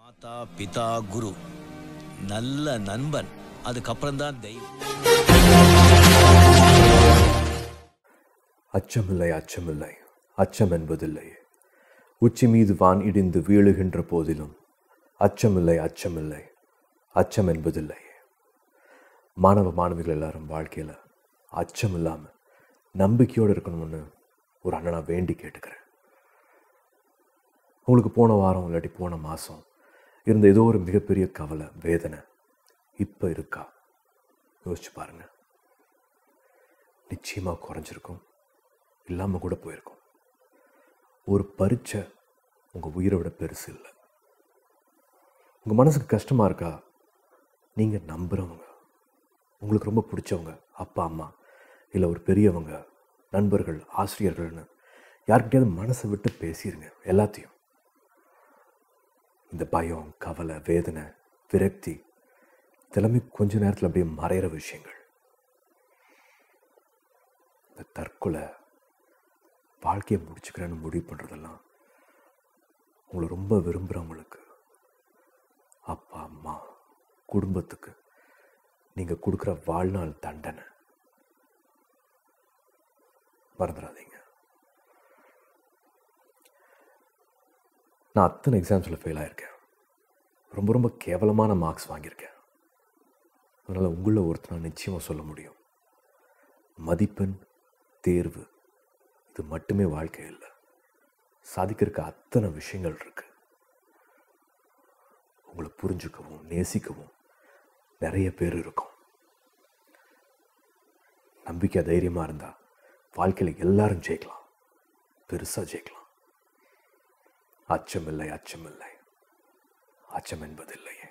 மாதா பிதா குரு நல்ல நண்பன் அதுக்கப்புறம் தான் தெய்வம் அச்சமில்லை அச்சமில்லை அச்சம் என்பதில்லை உச்சி மீது வான் இடிந்து வீழுகின்ற போதிலும் அச்சமில்லை அச்சமில்லை அச்சம் என்பதில்லை மாணவ மாணவிகள் எல்லாரும் வாழ்க்கையில் அச்சம் இல்லாமல் நம்பிக்கையோடு இருக்கணும்னு ஒரு அண்ணனா வேண்டி கேட்டுக்கிறேன் உங்களுக்கு போன வாரம் இல்லாட்டி போன மாதம் இருந்த ஏதோ ஒரு மிகப்பெரிய கவலை வேதனை இப்போ இருக்கா யோசிச்சு பாருங்க நிச்சயமாக குறைஞ்சிருக்கும் இல்லாமல் கூட போயிருக்கும் ஒரு பரீட்சை உங்கள் உயிரை விட பெருசு இல்லை உங்கள் மனசுக்கு கஷ்டமாக இருக்கா நீங்கள் நம்புகிறவங்க உங்களுக்கு ரொம்ப பிடிச்சவங்க அப்பா அம்மா இல்லை ஒரு பெரியவங்க நண்பர்கள் ஆசிரியர்கள்னு யார்கிட்டயாவது மனசை விட்டு பேசிடுங்க எல்லாத்தையும் இந்த பயம் கவலை வேதனை விரக்தி இதெல்லாமே கொஞ்ச நேரத்தில் அப்படியே மறையிற விஷயங்கள் இந்த தற்கொலை வாழ்க்கையை முடிச்சுக்கிறேன்னு முடிவு பண்ணுறதெல்லாம் உங்களை ரொம்ப விரும்புகிறவங்களுக்கு அப்பா அம்மா குடும்பத்துக்கு நீங்கள் கொடுக்குற வாழ்நாள் தண்டனை மறந்துடாதீங்க நான் அத்தனை எக்ஸாம்ஸில் ஃபெயில் ஆயிருக்கேன் ரொம்ப ரொம்ப கேவலமான மார்க்ஸ் வாங்கியிருக்கேன் அதனால் உங்களில் ஒருத்தர் நிச்சயமாக சொல்ல முடியும் மதிப்பெண் தேர்வு இது மட்டுமே வாழ்க்கை இல்லை சாதிக்கிறதுக்கு அத்தனை விஷயங்கள் இருக்கு உங்களை புரிஞ்சுக்கவும் நேசிக்கவும் நிறைய பேர் இருக்கும் நம்பிக்கை தைரியமாக இருந்தால் வாழ்க்கையில் எல்லாரும் ஜெயிக்கலாம் பெருசாக ஜெயிக்கலாம் அச்சமில்லை அச்சமில்லை அச்சம் என்பதில்லை